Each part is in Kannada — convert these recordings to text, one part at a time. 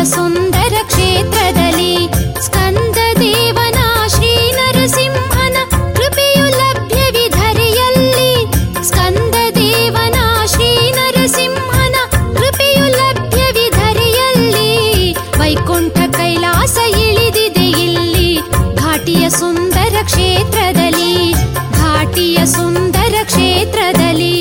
ಸುಂದರ ಕ್ಷೇತ್ರದಲ್ಲಿ ಸ್ಕಂದ ದೇವನ ಶ್ರೀ ನರಸಿಂಹನ ಕೃಪೆಯು ಲಭ್ಯವಿಧರೆಯಲ್ಲಿ ಸ್ಕಂದ ದೇವನ ಶ್ರೀ ನರಸಿಂಹನ ಕೃಪೆಯು ಲಭ್ಯವಿಧರೆಯಲ್ಲಿ ವೈಕುಂಠ ಕೈಲಾಸ ಇಳಿದಿದೆ ಇಲ್ಲಿ ಘಾಟಿಯ ಸುಂದರ ಕ್ಷೇತ್ರದಲ್ಲಿ ಘಾಟಿಯ ಸುಂದರ ಕ್ಷೇತ್ರದಲ್ಲಿ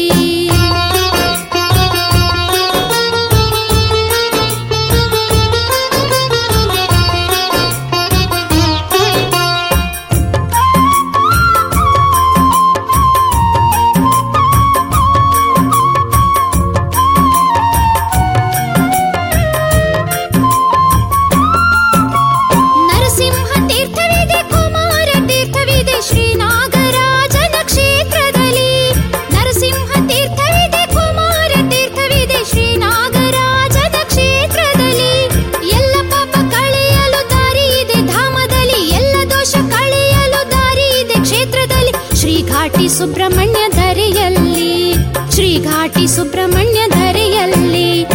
ನರಸಿಂಹ ತೀರ್ಥವಿದೆ ಕುಮಾರ ತೀರ್ಥವಿದೆ ಶ್ರೀನಾಗರಾಜನ ಕ್ಷೇತ್ರದಲ್ಲಿ ನರಸಿಂಹ ತೀರ್ಥವಿದೆ ಕುಮಾರ ತೀರ್ಥವಿದೆ ಶ್ರೀನಾಗರಾಜನ ಕ್ಷೇತ್ರದಲ್ಲಿ ಎಲ್ಲ ಪಾಪ ಕಳೆಯಲು ದಾರಿ ಇದೆ ಧಾಮದಲ್ಲಿ ಎಲ್ಲ ದೋಷ ಕಳೆಯಲು ದಾರಿ ಇದೆ ಕ್ಷೇತ್ರದಲ್ಲಿ ಶ್ರೀಘಾಟಿ ಸುಬ್ರಹ್ಮಣ್ಯ ಧರೆಯಲ್ಲಿ ಶ್ರೀಘಾಟಿ ಸುಬ್ರಹ್ಮಣ್ಯ ಧರೆಯಲ್ಲಿ